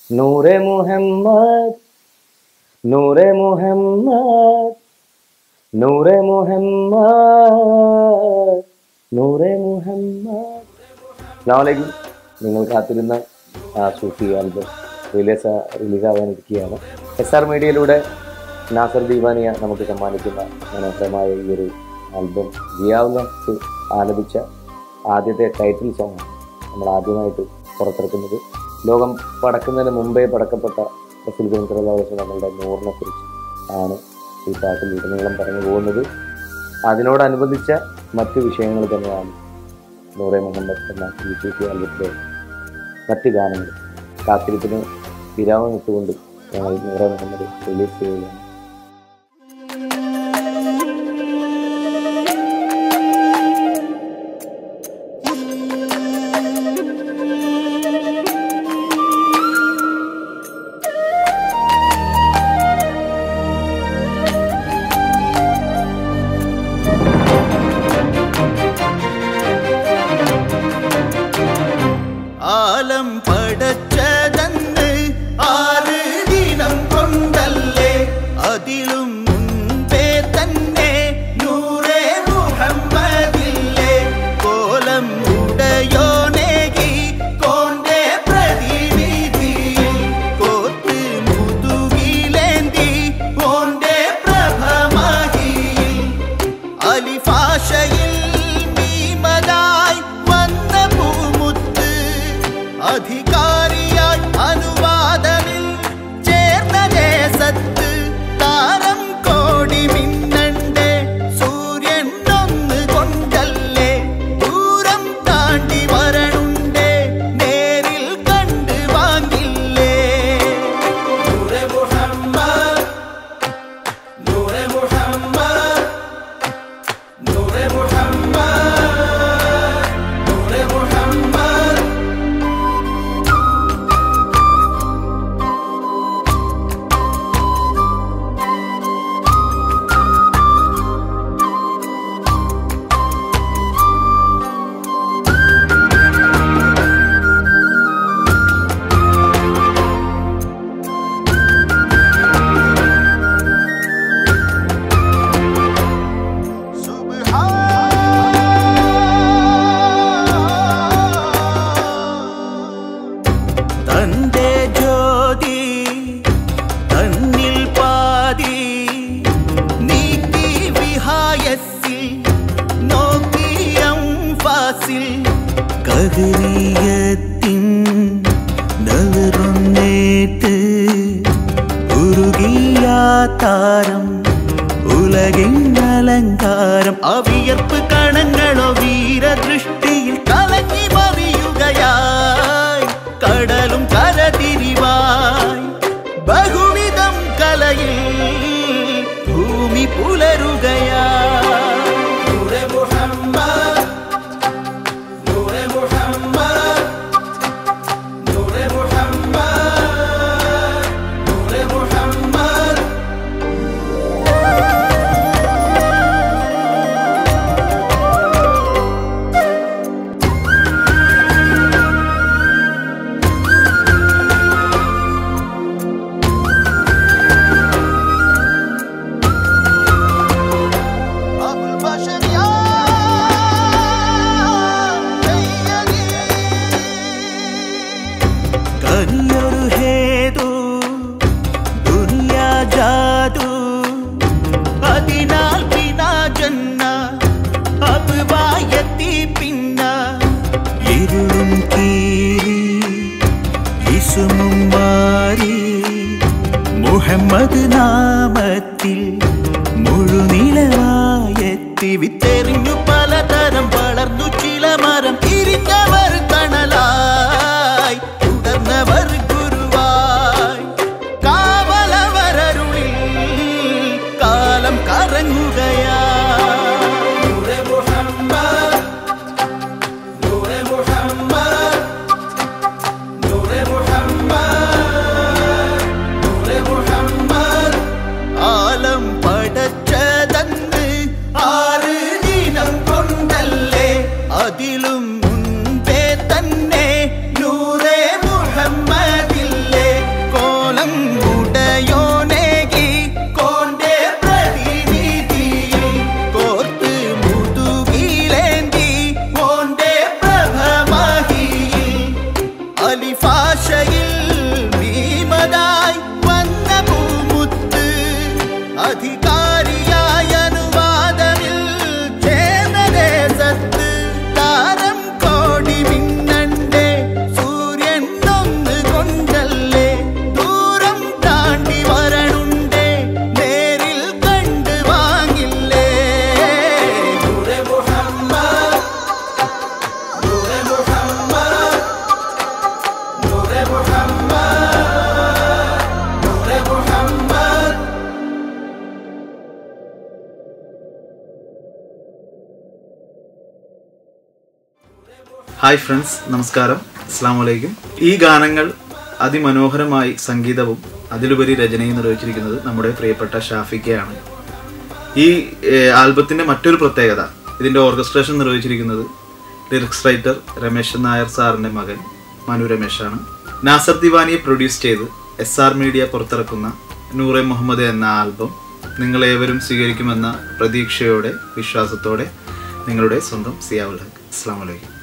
നൂറെ മുഹമ്മദ് നൂറെ മുഹമ്മദ് നൂറെ മുഹമ്മദ് നൂറെ മുഹമ്മദ് അസ്ലാമലൈക്കും നിങ്ങൾ കാത്തിരുന്ന ആ സൂഫി ആൽബം റിലീസ് റിലീസാവാനിരിക്കുകയാണ് എസ് ആർ മീഡിയയിലൂടെ നാസർ ദീവാനിയ നമുക്ക് സമ്മാനിക്കുന്ന മനോഹരമായ ഈ ഒരു ആൽബം ജിയാവുലത്ത് ആലപിച്ച ആദ്യത്തെ ടൈറ്റിൽ സോങ്ങാണ് നമ്മൾ ആദ്യമായിട്ട് പുറത്തിറക്കുന്നത് ലോകം പടക്കുന്നതിന് മുമ്പേ പടക്കപ്പെട്ട റസൂൽ കരീം സല്ലല്ലാഹു അലൈഹി വസല്ലം നമ്മളുടെ നൂറിനെ കുറിച്ച് ആണ് ഈ പാട്ടിൽ ഉടനീളം പറഞ്ഞു പോകുന്നത് അതിനോടനുബന്ധിച്ച മറ്റു വിഷയങ്ങൾ തന്നെയാണ് നൂറെ മുഹമ്മദ് എന്ന ഈ സൂഫി ആൽബത്തിലെ മറ്റ് ഗാനങ്ങൾ കാത്തിരിപ്പിന് വിരാമം ഇട്ടുകൊണ്ട് ഞങ്ങൾ നൂറെ മുഹമ്മദ് റിലീസ് ചെയ്യുകയാണ് ആലം പടച്ചതന്ന് ആറ് ദിനം കൊണ്ടല്ലേ അതിലും മുൻപേ തന്നെ നൂറേ മുഹമ്മദില്ലേ കോലം ഉടയോനേകി കോന്റെ പ്രതിനിധിയിൽ കോത്ത് മുതുകിലേന്തി കോന്റെ പ്രഭമഹിയിൽ അലിഫാഷയിൽ ഭീമനായി വന്ന പൂമുത്ത് അധികാരിയായി അനുവാദമിൽ ചേർന്ന ദേശത്ത് താരം കോടി മിന്നണ്ടേ സൂര്യൻ ഒന്ന് കൊണ്ടല്ലേ ദൂരം താണ്ടി വരണുണ്ടേ നേരിൽ കണ്ട് വാങ്ങില്ലേ നൂറെ മുഹമ്മദ് നൂറെ മുഹമ്മദ് നൂറെ മുഹമ്മദ് നൂറെ മുഹമ്മദ് തന്റെ ജ്യോതി തന്നിൽ പാതി നീക്കി വിഹായസിൽ നോക്കിയം ഫാസിൽ കഹരീയത്തിൻ നവറുന്നേറ്റ് ഉരുകിയ താരം ഉലകിൻ അലങ്കാരം അവിയർപ്പ് കണങ്ങളോ വീരദൃഷ്ടിയിൽ കലങ്ങി മറിയുകയായി കടലും കരതിരിവായി ബഹുവിധം കലയിൽ ഭൂമി പുലരുകയായി നൂറെ മുഹമ്മദ് നൂറെ മുഹമ്മദ് നൂറെ മുഹമ്മദ് നൂറെ മുഹമ്മദ് أبو البشر يا سيدي കനിയൊരു ഹേതു ദുനിയാ ജാദു അതിനാൽ പിന്നാ ജന്ന അബ്വായത്തി പിന്ന ഇരുളും കീറി ഇസുമും മാറി മുഹമ്മദ് നാമത്തിൽ മുഴുനിലവായെത്തി വിത്തെറിഞ്ഞു പലതരം വളർന്നു ചില മരം തിരിഞ്ഞവർ തണലായി തുടർന്നവർ ഗുരുവായി കാവലവരരുളിൽ കാലം കറങ്ങുകയാ നൂറെ മുഹമ്മദ് നൂറെ മുഹമ്മദ് നൂറെ മുഹമ്മദ് നൂറെ മുഹമ്മദ് ആലം പടച്ചതന്ന് ആറ് ദിനം കൊണ്ടല്ലേ അതിലും മുൻപേ തന്നെ നൂറെ മുഹമ്മദില്ലേ ഹായ് ഫ്രണ്ട്സ് നമസ്കാരം അസ്സാം വലൈക്കും ഈ ഗാനങ്ങൾ അതിമനോഹരമായി സംഗീതവും അതിലുപരി രചനയും നിർവഹിച്ചിരിക്കുന്നത് നമ്മുടെ പ്രിയപ്പെട്ട ഷാഫിക്കയാണ് ഈ ഏഹ്, ആൽബത്തിന്റെ മറ്റൊരു പ്രത്യേകത ഇതിന്റെ ഓർക്കസ്ട്രേഷൻ നിർവഹിച്ചിരിക്കുന്നത് ലിറിക്സ് റൈറ്റർ രമേശൻ നായർ സാറിന്റെ മകൻ മനു രമേശാണ് നാസർ ദിവാനിയെ പ്രൊഡ്യൂസ് ചെയ്ത് എസ് ആർ മീഡിയ പുറത്തിറക്കുന്ന നൂറെ മുഹമ്മദ് എന്ന ആൽബം നിങ്ങളേവരും സ്വീകരിക്കുമെന്ന പ്രതീക്ഷയോടെ വിശ്വാസത്തോടെ നിങ്ങളുടെ സ്വന്തം സിയാവുൽ ഹക്ക് അസ്സാം വലൈക്കും